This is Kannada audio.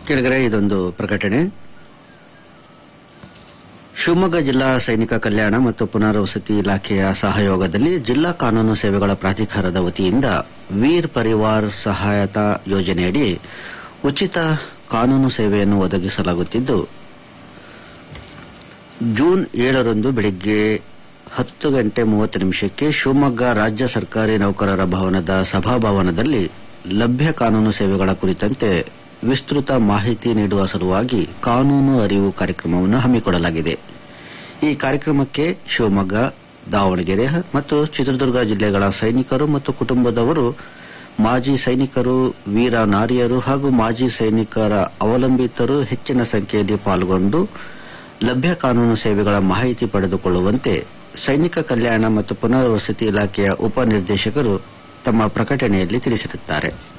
ಕೆಳಗಡೆ ಇದೊಂದು ಪ್ರಕಟಣೆ ಶಿವಮೊಗ್ಗ ಜಿಲ್ಲಾ ಸೈನಿಕ ಕಲ್ಯಾಣ ಮತ್ತು ಪುನರ್ವಸತಿ ಇಲಾಖೆಯ ಸಹಯೋಗದಲ್ಲಿ ಜಿಲ್ಲಾ ಕಾನೂನು ಸೇವೆಗಳ ಪ್ರಾಧಿಕಾರದ ವತಿಯಿಂದ ವೀರ್ ಪರಿವಾರ್ ಸಹಾಯತಾ ಯೋಜನೆಯಡಿ ಉಚಿತ ಕಾನೂನು ಸೇವೆಯನ್ನು ಒದಗಿಸಲಾಗುತ್ತಿದ್ದು ಜೂನ್ ಏಳರಂದು ಬೆಳಿಗ್ಗೆ ಹತ್ತು ಗಂಟೆ ಮೂವತ್ತು ನಿಮಿಷಕ್ಕೆ ಶಿವಮೊಗ್ಗ ರಾಜ್ಯ ಸರ್ಕಾರಿ ನೌಕರರ ಭವನದ ಸಭಾಭವನದಲ್ಲಿ ಲಭ್ಯ ಕಾನೂನು ಸೇವೆಗಳ ಕುರಿತಂತೆ ವಿಸ್ತೃತ ಮಾಹಿತಿ ನೀಡುವ ಸಲುವಾಗಿ ಕಾನೂನು ಅರಿವು ಕಾರ್ಯಕ್ರಮವನ್ನು ಹಮ್ಮಿಕೊಳ್ಳಲಾಗಿದೆ ಈ ಕಾರ್ಯಕ್ರಮಕ್ಕೆ ಶಿವಮೊಗ್ಗ ದಾವಣಗೆರೆ ಮತ್ತು ಚಿತ್ರದುರ್ಗ ಜಿಲ್ಲೆಗಳ ಸೈನಿಕರು ಮತ್ತು ಕುಟುಂಬದವರು ಮಾಜಿ ಸೈನಿಕರು ವೀರ ನಾರಿಯರು ಹಾಗೂ ಮಾಜಿ ಸೈನಿಕರ ಅವಲಂಬಿತರು ಹೆಚ್ಚಿನ ಸಂಖ್ಯೆಯಲ್ಲಿ ಪಾಲ್ಗೊಂಡು ಲಭ್ಯ ಕಾನೂನು ಸೇವೆಗಳ ಮಾಹಿತಿ ಪಡೆದುಕೊಳ್ಳುವಂತೆ ಸೈನಿಕ ಕಲ್ಯಾಣ ಮತ್ತು ಪುನರ್ವಸತಿ ಇಲಾಖೆಯ ಉಪನಿರ್ದೇಶಕರು ತಮ್ಮ ಪ್ರಕಟಣೆಯಲ್ಲಿ ತಿಳಿಸಿರುತ್ತಾರೆ